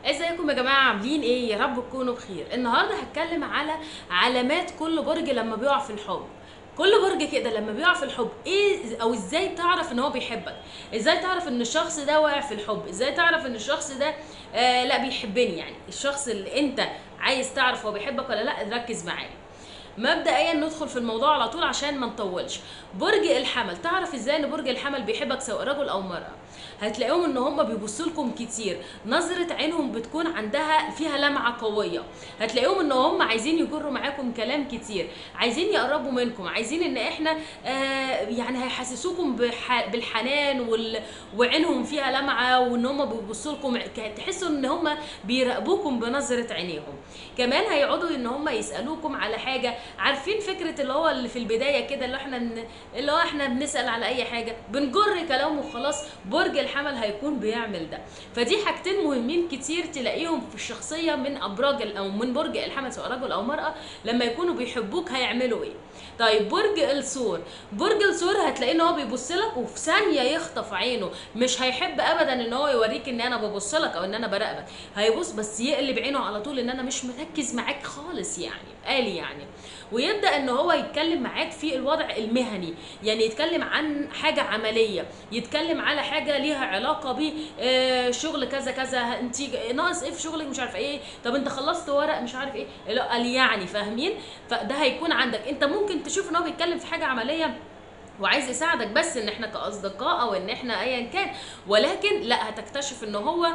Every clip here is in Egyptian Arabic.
ازيكم يا جماعه عاملين ايه يا رب تكونوا بخير النهارده هتكلم على علامات كل برج لما بيقع في الحب كل برج كده لما بيقع في الحب ايه او ازاي تعرف ان هو بيحبك ازاي تعرف ان الشخص ده واقع في الحب ازاي تعرف ان الشخص ده آه لا بيحبني يعني الشخص اللي انت عايز تعرف هو بيحبك ولا لا ركز معايا مبدئيا ندخل في الموضوع على طول عشان ما نطولش برج الحمل تعرف ازاي ان برج الحمل بيحبك سواء رجل او مرأة هتلاقيهم ان هم بيبصوا لكم كتير نظرة عينهم بتكون عندها فيها لمعة قوية هتلاقيهم ان هم عايزين يجروا معاكم كلام كتير عايزين يقربوا منكم عايزين ان احنا آه يعني هيحسسوكم بح- بالحنان وال... وعينهم فيها لمعة وان هم بيبصوا لكم ك- تحسوا ان هم بيراقبوكم بنظرة عينيهم كمان هيقعدوا ان هم يسالوكم على حاجه عارفين فكره اللي هو اللي في البدايه كده اللي احنا ن- اللي هو احنا بنسال على اي حاجه بنجر كلامه وخلاص برج الحمل هيكون بيعمل ده فدي حاجتين مهمين كتير تلاقيهم في الشخصيه من ابراج ال- او من برج الحمل سواء رجل او مراه لما يكونوا بيحبوك هيعملوا ايه طيب برج الثور برج الثور هتلاقيه ان هو بيبص لك وفي ثانيه يخطف عينه مش هيحب ابدا ان هو يوريك ان انا ببص لك او ان انا براقبك هيبص بس يقلب عينه على طول ان انا مش مركز معاك خالص يعني قالي يعني ويبدا ان هو يتكلم معاك في الوضع المهني يعني يتكلم عن حاجه عمليه يتكلم على حاجه ليها علاقه ب آه، شغل كذا كذا انت ناقص ايه في شغلك مش عارف ايه طب انت خلصت ورق مش عارف ايه لا قال يعني فاهمين فده هيكون عندك انت ممكن تشوف ان هو بيتكلم في حاجه عمليه وعايز يساعدك بس ان احنا كاصدقاء او ان احنا ايا كان ولكن لا هتكتشف ان هو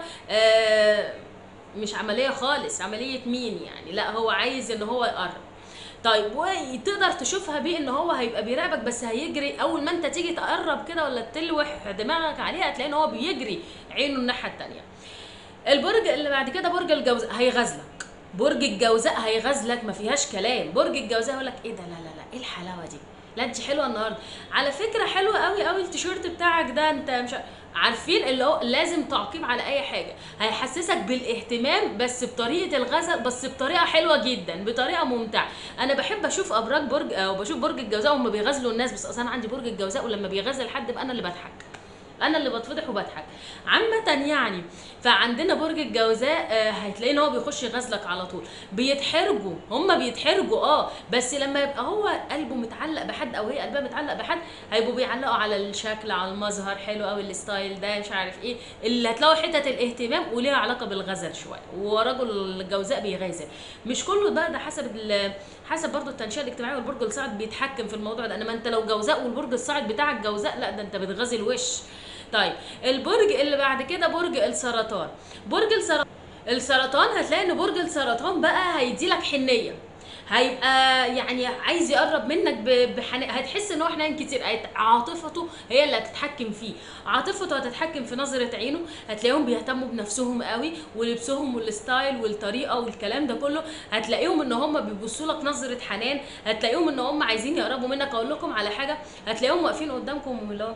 آه مش عمليه خالص عمليه مين يعني لا هو عايز ان هو يقرب طيب وتقدر تشوفها بيه ان هو هيبقى بيراقبك بس هيجري اول ما انت تيجي تقرب كده ولا تلوح دماغك عليه هتلاقي ان هو بيجري عينه الناحيه التانيه البرج اللي بعد كده برج الجوزاء هيغازلك برج الجوزاء هيغازلك ما فيهاش كلام برج الجوزاء يقول لك ايه ده لا لا لا ايه الحلاوه دي لا انت حلوه النهارده على فكره حلوه قوي قوي التيشيرت بتاعك ده انت مش ع- عارفين اللي هو لازم تعقيب على اي حاجه هيحسسك بالاهتمام بس بطريقه الغزل بس بطريقه حلوه جدا بطريقه ممتعه انا بحب اشوف ابراج برج او بشوف برج الجوزاء وهم بيغزلوا الناس بس اصلا عندي برج الجوزاء ولما بيغزل حد بقى انا اللي بضحك انا اللي بتفضح وبضحك عامة يعني فعندنا برج الجوزاء آه، هتلاقي ان هو بيخش يغزلك على طول بيتحرجوا هما بيتحرجوا اه بس لما يبقى هو قلبه متعلق بحد او هي قلبها متعلق بحد هيبقوا بيعلقوا على الشكل على المظهر حلو قوي الستايل ده مش عارف ايه اللي هتلاقوا حتة الاهتمام وليها علاقة بالغزل شوية ورجل الجوزاء بيغازل مش كله ده ده حسب ال- حسب برضو التنشئه الاجتماعيه والبرج الصاعد بيتحكم في الموضوع ده انما انت لو جوزاء والبرج الصاعد بتاعك جوزاء لا ده انت بتغازل وش طيب البرج اللي بعد كده برج السرطان برج السرطان السرطان هتلاقي ان برج السرطان بقى هيديلك حنيه هيبقى يعني عايز يقرب منك ب- بحنان هتحس ان هو حنان كتير هيت- عاطفته هي اللي هتتحكم فيه عاطفته هتتحكم في نظره عينه هتلاقيهم بيهتموا بنفسهم قوي ولبسهم والستايل والطريقه والكلام ده كله هتلاقيهم ان هم بيبصوا لك نظره حنان هتلاقيهم ان هم عايزين يقربوا منك اقول لكم على حاجه هتلاقيهم واقفين قدامكم اللي هو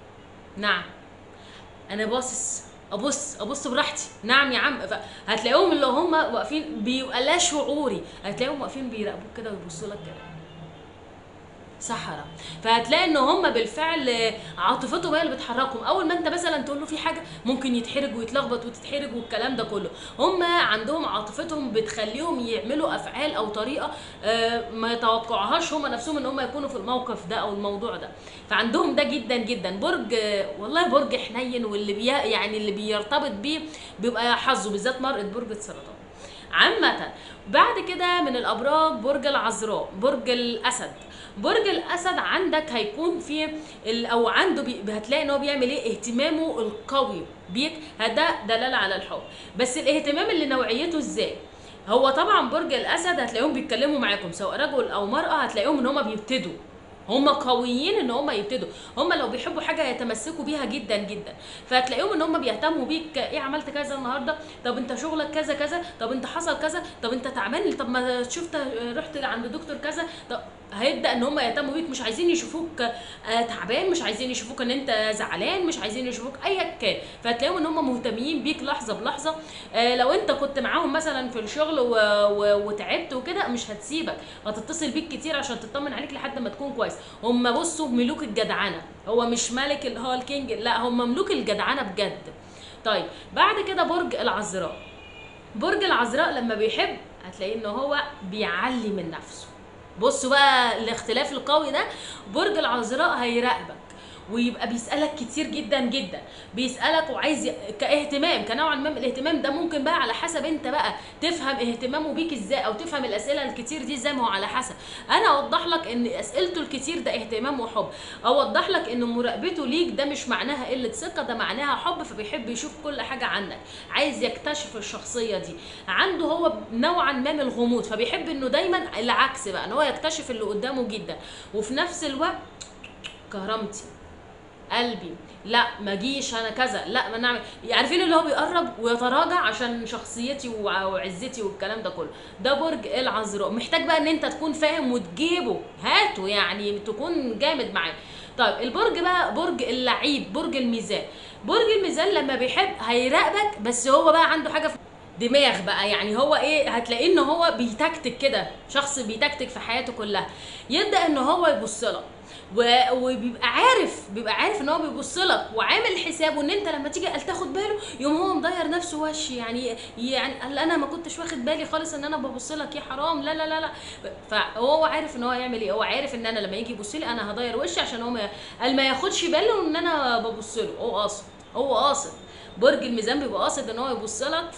نعم انا باصص ابص ابص براحتي نعم يا عم ف- هتلاقيهم اللي هم واقفين بيبقى لا شعوري هتلاقيهم واقفين بيراقبوك كده ويبصوا لك كده سحرة فهتلاقي ان هم بالفعل عاطفتهم هي اللي بتحركهم اول ما انت مثلا تقول له في حاجه ممكن يتحرج ويتلخبط وتتحرج والكلام ده كله هم عندهم عاطفتهم بتخليهم يعملوا افعال او طريقه آه، ما يتوقعوهاش هم نفسهم ان هم يكونوا في الموقف ده او الموضوع ده فعندهم ده جدا جدا برج آه، والله برج حنين واللي بي يعني اللي بيرتبط بيه بيبقى حظه بالذات مرأة برج السرطان عامة بعد كده من الأبراج برج العذراء برج الأسد برج الأسد عندك هيكون في ال- أو عنده بي هتلاقي إن هو بيعمل إيه اهتمامه القوي بيك ده دلالة على الحب بس الاهتمام اللي نوعيته إزاي هو طبعا برج الأسد هتلاقيهم بيتكلموا معاكم سواء رجل أو مرأة هتلاقيهم إن هما بيبتدوا هم قويين ان هم يبتدوا هم لو بيحبوا حاجه يتمسكوا بيها جدا جدا فهتلاقيهم ان هم بيهتموا بيك ايه عملت كذا النهارده طب انت شغلك كذا كذا طب انت حصل كذا طب انت تعبان طب ما شفت رحت عند دكتور كذا طب هيبدا ان هم يهتموا بيك مش عايزين يشوفوك آه، تعبان مش عايزين يشوفوك ان انت زعلان مش عايزين يشوفوك ايا كان فهتلاقيهم ان هم مهتمين بيك لحظه بلحظه آه، لو انت كنت معاهم مثلا في الشغل و... و... وتعبت وكده مش هتسيبك هتتصل بيك كتير عشان تطمن عليك لحد ما تكون كويس هم بصوا ملوك الجدعنه هو مش ملك اللي هو الكينج لا هم ملوك الجدعنه بجد طيب بعد كده برج العذراء برج العذراء لما بيحب هتلاقيه ان هو بيعلي من نفسه بصوا بقى الاختلاف القوي ده برج العذراء هيراقبك ويبقى بيسالك كتير جدا جدا بيسالك وعايز ي... كاهتمام كنوع ما من الاهتمام ده ممكن بقى على حسب انت بقى تفهم اهتمامه بيك ازاي او تفهم الاسئله الكتير دي ازاي ما هو على حسب انا اوضح لك ان اسئلته الكتير ده اهتمام وحب اوضح لك ان مراقبته ليك ده مش معناها قله ثقه ده معناها حب فبيحب يشوف كل حاجه عنك عايز يكتشف الشخصيه دي عنده هو نوعا ما من الغموض فبيحب انه دايما العكس بقى ان هو يكتشف اللي قدامه جدا وفي نفس الوقت كرامتي قلبي لا ما جيش انا كذا لا ما نعمل عارفين اللي هو بيقرب ويتراجع عشان شخصيتي وع- وعزتي والكلام ده كله ده برج العذراء محتاج بقى ان انت تكون فاهم وتجيبه هاته يعني تكون جامد معاه طيب البرج بقى برج اللعيب برج الميزان برج الميزان لما بيحب هيراقبك بس هو بقى عنده حاجه في دماغ بقى يعني هو ايه هتلاقيه ان هو بيتكتك كده شخص بيتكتك في حياته كلها يبدا ان هو يبص لك و- وبيبقى عارف بيبقى عارف ان هو بيبص لك وعامل حسابه ان انت لما تيجي قال تاخد باله يوم هو مضير نفسه وش يعني يعني قال انا ما كنتش واخد بالي خالص ان انا ببص لك يا حرام لا لا لا لا فهو عارف ان هو يعمل ايه هو عارف ان انا لما يجي يبص لي انا هضير وشي عشان هو ما قال ما ياخدش باله ان انا ببص له هو قاصد هو قاصد برج الميزان بيبقى قاصد ان هو يبص لك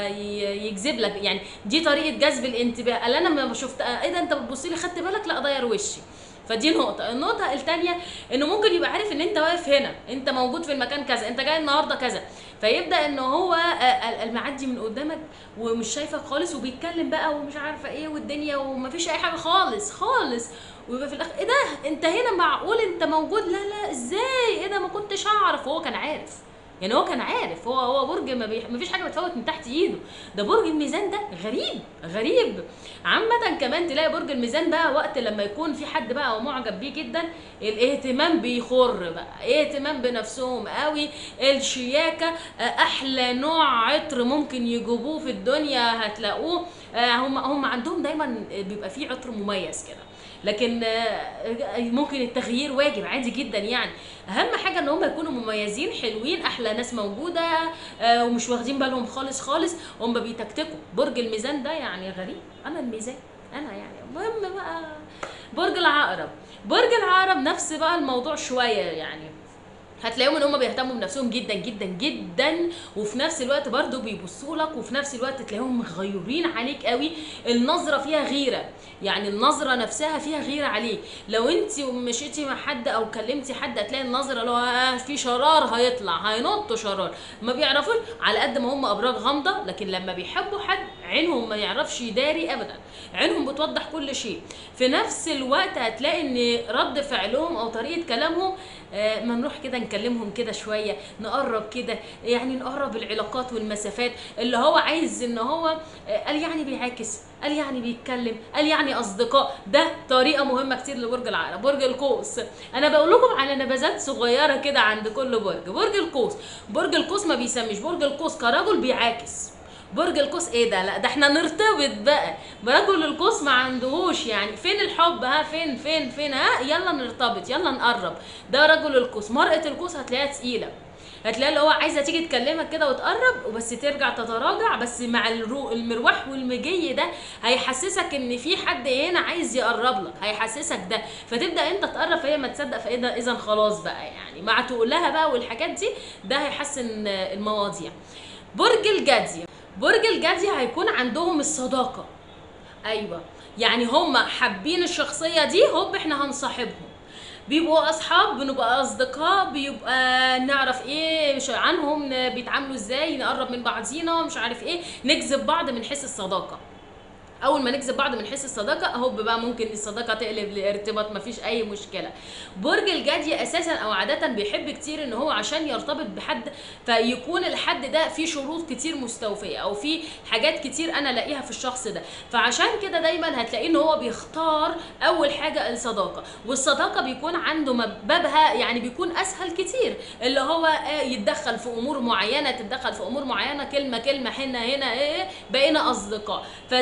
فيجذب لك يعني دي طريقه جذب الانتباه قال انا ما شفت ايه ده انت بتبص لي خدت بالك لا اضير وشي فدي نقطة، النقطة التانية انه ممكن يبقى عارف ان انت واقف هنا، انت موجود في المكان كذا، انت جاي النهارده كذا، فيبدأ ان هو آه، المعدي من قدامك ومش شايفك خالص وبيتكلم بقى ومش عارفة ايه والدنيا ومفيش اي حاجة خالص خالص، ويبقى في الاخر ايه ده؟ انت هنا معقول انت موجود؟ لا لا ازاي؟ ايه ده ما كنتش اعرف، وهو كان عارف. يعني هو كان عارف هو هو برج ما, بيح... ما فيش حاجه بتفوت من تحت ايده ده برج الميزان ده غريب غريب عامة كمان تلاقي برج الميزان بقى وقت لما يكون في حد بقى ومعجب بيه جدا الاهتمام بيخر بقى اهتمام بنفسهم قوي الشياكة آه، احلى نوع عطر ممكن يجيبوه في الدنيا هتلاقوه آه، هم هم عندهم دايما بيبقى فيه عطر مميز كده لكن آه، ممكن التغيير واجب عادي جدا يعني اهم حاجه ان هم يكونوا مميزين حلوين احلى ناس موجوده آه، ومش واخدين بالهم خالص خالص هم بيتكتكوا برج الميزان ده يعني غريب انا الميزان انا يعني المهم بقى برج العقرب برج العقرب نفس بقى الموضوع شويه يعني هتلاقيهم ان هم بيهتموا بنفسهم جدا جدا جدا وفي نفس الوقت برضو بيبصوا لك وفي نفس الوقت تلاقيهم مغيورين عليك قوي النظره فيها غيره يعني النظره نفسها فيها غيره عليك لو انت مشيتي مع حد او كلمتي حد هتلاقي النظره اللي هو آه في شرار هيطلع هينط شرار ما بيعرفوش على قد ما هم ابراج غامضه لكن لما بيحبوا حد عينهم ما يعرفش يداري ابدا عينهم بتوضح كل شيء في نفس الوقت هتلاقي ان رد فعلهم او طريقه كلامهم آه، ما نروح كده نكلمهم كده شويه نقرب كده يعني نقرب العلاقات والمسافات اللي هو عايز ان هو آه، قال يعني بيعاكس قال يعني بيتكلم قال يعني اصدقاء ده طريقه مهمه كتير لبرج العقرب برج القوس انا بقول لكم على نبذات صغيره كده عند كل برج برج القوس برج القوس ما بيسميش برج القوس كرجل بيعاكس برج القوس ايه ده لا ده احنا نرتبط بقى برجل القوس ما عندهوش يعني فين الحب ها فين فين فين ها يلا نرتبط يلا نقرب ده رجل القوس مرأة القوس هتلاقيها تقيلة هتلاقي اللي هو عايزه تيجي تكلمك كده وتقرب وبس ترجع تتراجع بس مع الرو المروح والمجي ده هيحسسك ان في حد هنا عايز يقرب لك هيحسسك ده فتبدا انت تقرب فهي ما تصدق فايه ده اذا خلاص بقى يعني مع تقولها بقى والحاجات دي ده هيحسن المواضيع برج الجدي برج الجدي هيكون عندهم الصداقه ايوه يعني هم حابين الشخصيه دي هوب احنا هنصاحبهم بيبقوا اصحاب بنبقى اصدقاء بيبقى نعرف ايه مش عنهم بيتعاملوا ازاي نقرب من بعضينا مش عارف ايه نجذب بعض من حيث الصداقه اول ما نجذب بعض من حيث الصداقه هوب بقى ممكن الصداقه تقلب لارتباط مفيش اي مشكله برج الجدي اساسا او عاده بيحب كتير ان هو عشان يرتبط بحد فيكون الحد ده فيه شروط كتير مستوفيه او في حاجات كتير انا الاقيها في الشخص ده فعشان كده دايما هتلاقيه ان هو بيختار اول حاجه الصداقه والصداقه بيكون عنده بابها يعني بيكون اسهل كتير اللي هو آه يتدخل في امور معينه تتدخل في امور معينه كلمه كلمه هنا هنا ايه بقينا اصدقاء فده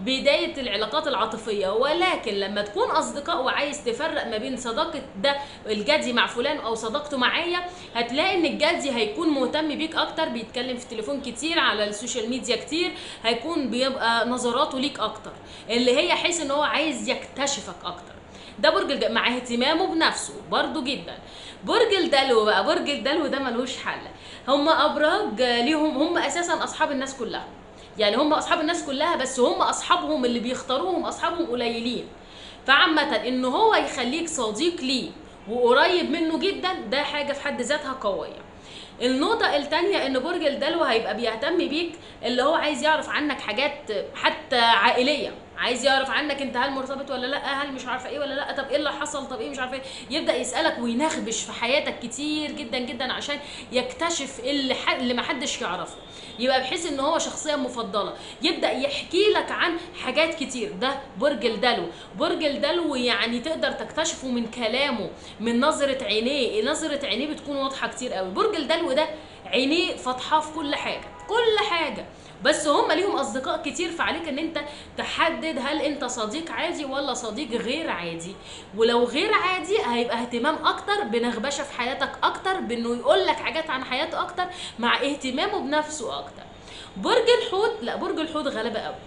بدايه العلاقات العاطفيه ولكن لما تكون اصدقاء وعايز تفرق ما بين صداقه ده الجدي مع فلان او صداقته معايا هتلاقي ان الجدي هيكون مهتم بيك اكتر بيتكلم في التليفون كتير على السوشيال ميديا كتير هيكون بيبقى نظراته ليك اكتر اللي هي حيث ان هو عايز يكتشفك اكتر ده برج الج... مع اهتمامه بنفسه برضو جدا برج الدلو بقى برج الدلو ده ملوش حل هم ابراج ليهم هم اساسا اصحاب الناس كلها يعني هم اصحاب الناس كلها بس هم اصحابهم اللي بيختاروهم اصحابهم قليلين فعامة ان هو يخليك صديق ليه وقريب منه جدا ده حاجة في حد ذاتها قوية النقطة التانية ان برج الدلو هيبقى بيهتم بيك اللي هو عايز يعرف عنك حاجات حتى عائلية عايز يعرف عنك انت هل مرتبط ولا لا هل مش عارفه ايه ولا لا طب ايه اللي حصل طب ايه مش عارفه ايه يبدا يسالك وينخبش في حياتك كتير جدا جدا عشان يكتشف اللي ح... اللي ما حدش يعرفه يبقى بحيث ان هو شخصيه مفضله يبدا يحكي لك عن حاجات كتير ده برج الدلو برج الدلو يعني تقدر تكتشفه من كلامه من نظره عينيه نظره عينيه بتكون واضحه كتير قوي برج الدلو ده عينيه فاتحه في كل حاجه كل حاجه بس هم ليهم اصدقاء كتير فعليك ان انت تحدد هل انت صديق عادي ولا صديق غير عادي ولو غير عادي هيبقى اهتمام اكتر بنغبشه في حياتك اكتر بانه يقول لك حاجات عن حياته اكتر مع اهتمامه بنفسه اكتر برج الحوت لا برج الحوت غلبه قوي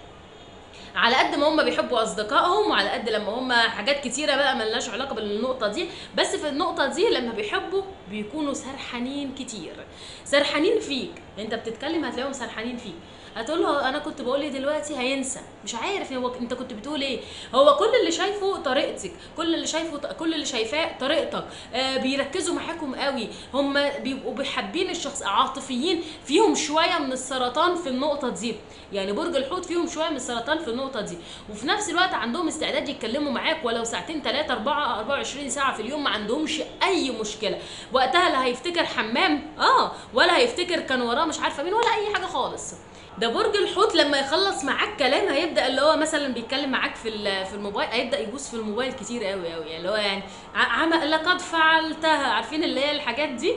على قد ما هم بيحبوا اصدقائهم وعلى قد لما هم حاجات كتيره بقى ملناش علاقه بالنقطه دي بس في النقطه دي لما بيحبوا بيكونوا سرحانين كتير سرحانين فيك انت بتتكلم هتلاقيهم سرحانين فيك هتقول له انا كنت بقول ايه دلوقتي هينسى مش عارف هو انت كنت بتقول ايه هو كل اللي شايفه طريقتك كل اللي شايفه كل اللي شايفاه طريقتك آه بيركزوا معاكم قوي هم بيبقوا حابين الشخص عاطفيين فيهم شويه من السرطان في النقطه دي يعني برج الحوت فيهم شويه من السرطان في النقطه دي وفي نفس الوقت عندهم استعداد يتكلموا معاك ولو ساعتين ثلاثه اربعه 24 ساعه في اليوم ما عندهمش اي مشكله وقتها لا هيفتكر حمام اه ولا هيفتكر كان وراه مش عارفه مين ولا اي حاجه خالص ده برج الحوت لما يخلص معاك كلام هيبدا اللي هو مثلا بيتكلم معاك في في الموبايل هيبدا يبوس في الموبايل كتير قوي قوي يعني اللي هو يعني عم لقد فعلتها عارفين اللي هي الحاجات دي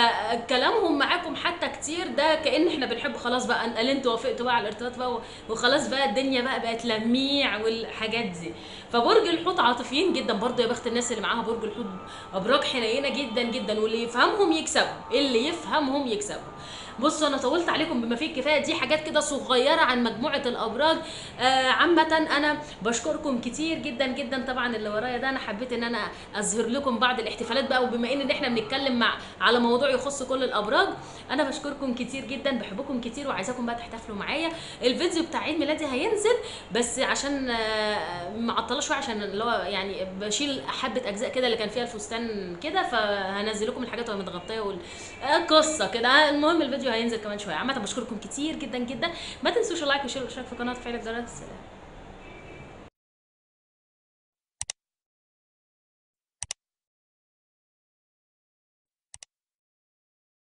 فكلامهم معاكم حتى كتير ده كان احنا بنحب خلاص بقى قال انتوا وافقتوا بقى على الارتباط بقى وخلاص بقى الدنيا بقى بقت لميع والحاجات دي فبرج الحوت عاطفيين جدا برضه يا بخت الناس اللي معاها برج الحوت ابراج حنينه جدا جدا واللي يفهمهم يكسبهم اللي يفهمهم يكسبهم بصوا انا طولت عليكم بما فيه الكفايه دي حاجات كده صغيره عن مجموعه الابراج آه عامه انا بشكركم كتير جدا جدا طبعا اللي ورايا ده انا حبيت ان انا اظهر لكم بعض الاحتفالات بقى وبما ان احنا بنتكلم مع على موضوع يخص كل الابراج انا بشكركم كتير جدا بحبكم كتير وعايزاكم بقى تحتفلوا معايا الفيديو بتاع عيد ميلادي هينزل بس عشان آه معطله شويه عشان اللي هو يعني بشيل حبه اجزاء كده اللي كان فيها الفستان كده فهنزل لكم الحاجات وهي متغطيه وال... آه قصه كده المهم الفيديو هينزل كمان شويه عامه بشكركم كتير جدا جدا ما تنسوش اللايك والشير والاشتراك في القناه وتفعيل الجرس سلام